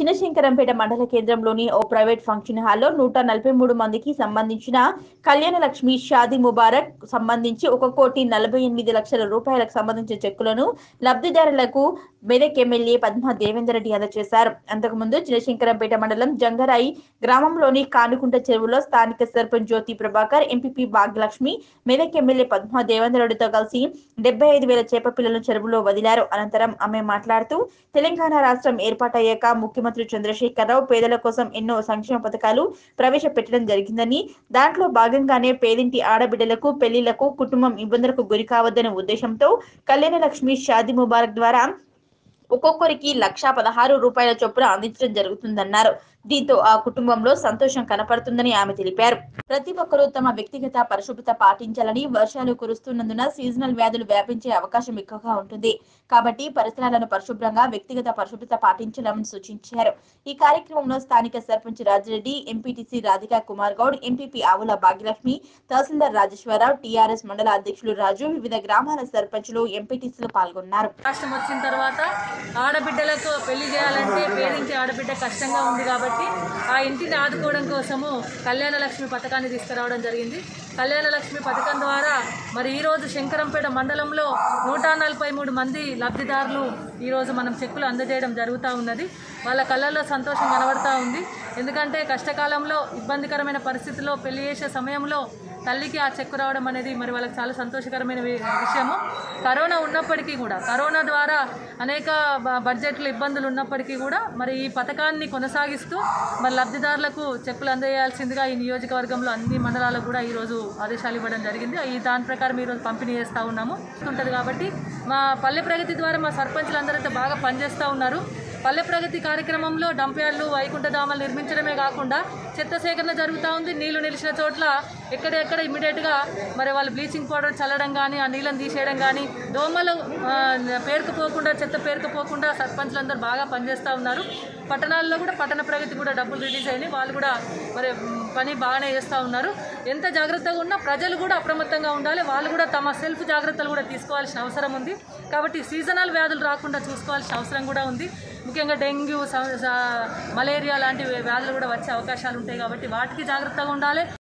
చిన్నశంకరంపేట మండల కేంద్రంలోని ఓ private function హాల్లో నూట నలభై మూడు మందికి సంబంధించిన కళ్యాణ లక్ష్మి షాదీ ముబారక్ సంబంధించి ఒక కోటి నలభై ఎనిమిది లక్షల రూపాయలకు సంబంధించిన చెక్కులను లబ్ధిదారులకు మెదక్ ఎమ్మెల్యే పద్మా దేవేందర్ రెడ్డి అందజేశారు అంతకుముందు చిన్నశంకరంపేట మండలం జంగరాయి గ్రామంలోని కానుకుంట చెరువులో స్థానిక సర్పంచ్ జ్యోతి ప్రభాకర్ ఎంపీపీ భాగ్యలక్ష్మి మెదక్ ఎమ్మెల్యే పద్మా దేవేందర్ రెడ్డితో కలిసి డెబ్బై ఐదు వేల చేప పిల్లలను చెరువులో వదిలారు అనంతరం ఆమె మాట్లాడుతూ తెలంగాణ రాష్ట్రం ఏర్పాటయ్యాక ముఖ్యమంత్రి చంద్రశేఖరరావు పేదల కోసం ఎన్నో సంక్షేమ పథకాలు ప్రవేశపెట్టడం జరిగిందని దాంట్లో భాగంగానే పేదింటి ఆడబిడ్డలకు పెళ్లిళ్లకు కుటుంబం ఇబ్బందులకు గురి కావద్దనే ఉద్దేశంతో కళ్యాణ లక్ష్మి షాదీ ముబారక్ ద్వారా ఒక్కొక్కరికి లక్షా పదహారు రూపాయల చొప్పున అందించడం జరుగుతుందన్నారు దీంతో ఆ కుటుంబంలో సంతోషం కనపడుతుందని ఆమె తెలిపారు ప్రతి ఒక్కరూ తమ వ్యక్తిగత పరిశుభ్రత పాటించాలని వర్షాలు కురుస్తున్నందున సీజనల్ వ్యాధులు వ్యాపించే అవకాశం ఎక్కువగా ఉంటుంది కాబట్టి పరిసరాలను పరిశుభ్రంగా వ్యక్తిగత పరిశుభ్రత పాటించాలని సూచించారు ఈ కార్యక్రమంలో స్థానిక సర్పంచ్ రాజిరెడ్డి ఎంపీటీసీ రాధికా కుమార్ గౌడ్ ఎంపీపీ ఆవుల భాగ్యలక్ష్మి తహసీల్దార్ రాజేశ్వరరావు టీఆర్ఎస్ మండల అధ్యక్షులు రాజు వివిధ గ్రామాల సర్పంచులు ఎంపీటీసీలు పాల్గొన్నారు రాష్ట్రం వచ్చిన తర్వాత ఆడబిడ్డలకు పెళ్లి చేయాలంటే పేదించే ఆడబిడ్డ కష్టంగా ఉంది కాబట్టి ఆ ఇంటిని ఆదుకోవడం కోసము కళ్యాణ లక్ష్మి పథకాన్ని తీసుకురావడం జరిగింది కళ్యాణ లక్ష్మి పథకం ద్వారా మరి ఈరోజు శంకరంపేట మండలంలో నూట నలభై మూడు మంది లబ్ధిదారులు ఈరోజు మనం చెక్కులు అందజేయడం జరుగుతూ ఉన్నది వాళ్ళ కళ్ళల్లో సంతోషం కనబడతా ఉంది ఎందుకంటే కష్టకాలంలో ఇబ్బందికరమైన పరిస్థితుల్లో పెళ్లి చేసే సమయంలో తల్లికి ఆ చెక్కు రావడం అనేది మరి వాళ్ళకి చాలా సంతోషకరమైన వి- విషయము కరోనా ఉన్నప్పటికీ కూడా కరోనా ద్వారా అనేక బ- బడ్జెట్లు ఇబ్బందులు ఉన్నప్పటికీ కూడా మరి ఈ పథకాన్ని కొనసాగిస్తూ మరి లబ్ధిదారులకు చెక్కులు అందజేయాల్సిందిగా ఈ నియోజకవర్గంలో అన్ని మండలాలకు కూడా ఈరోజు ఆదేశాలు ఇవ్వడం జరిగింది ఈ దాని ప్రకారం ఈరోజు పంపిణీ చేస్తూ ఉన్నాము ఉంటుంది కాబట్టి మా పల్లె ప్రగతి ద్వారా మా సర్పంచులందరితో బాగా పనిచేస్తూ ఉన్నారు పల్లె ప్రగతి కార్యక్రమంలో డంప్ యార్డ్లు వైకుంఠధామాలు నిర్మించడమే కాకుండా చెత్త సేకరణ జరుగుతూ ఉంది నీళ్లు నిలిచిన చోట్ల ఎక్కడెక్కడ ఇమీడియట్గా మరి వాళ్ళు బ్లీచింగ్ పౌడర్ చల్లడం కానీ ఆ నీళ్ళని తీసేయడం కానీ దోమలు ఆ, పేరుకుపోకుండా చెత్త పేరుకుపోకుండా సర్పంచ్లందరూ బాగా పనిచేస్తూ ఉన్నారు పట్టణాల్లో కూడా పట్టణ ప్రగతి కూడా డబ్బులు రిలీజ్ అయినాయి వాళ్ళు కూడా మరి మ్, పని బాగానే చేస్తూ ఉన్నారు ఎంత జాగ్రత్తగా ఉన్నా ప్రజలు కూడా అప్రమత్తంగా ఉండాలి వాళ్ళు కూడా తమ సెల్ఫ్ జాగ్రత్తలు కూడా తీసుకోవాల్సిన అవసరం ఉంది కాబట్టి సీజనల్ వ్యాధులు రాకుండా చూసుకోవాల్సిన అవసరం కూడా ఉంది ముఖ్యంగా డెంగ్యూ స- స- మలేరియా లాంటి వ్యాధులు కూడా వచ్చే అవకాశాలు ఉంటాయి కాబట్టి వాటికి జాగ్రత్తగా ఉండాలి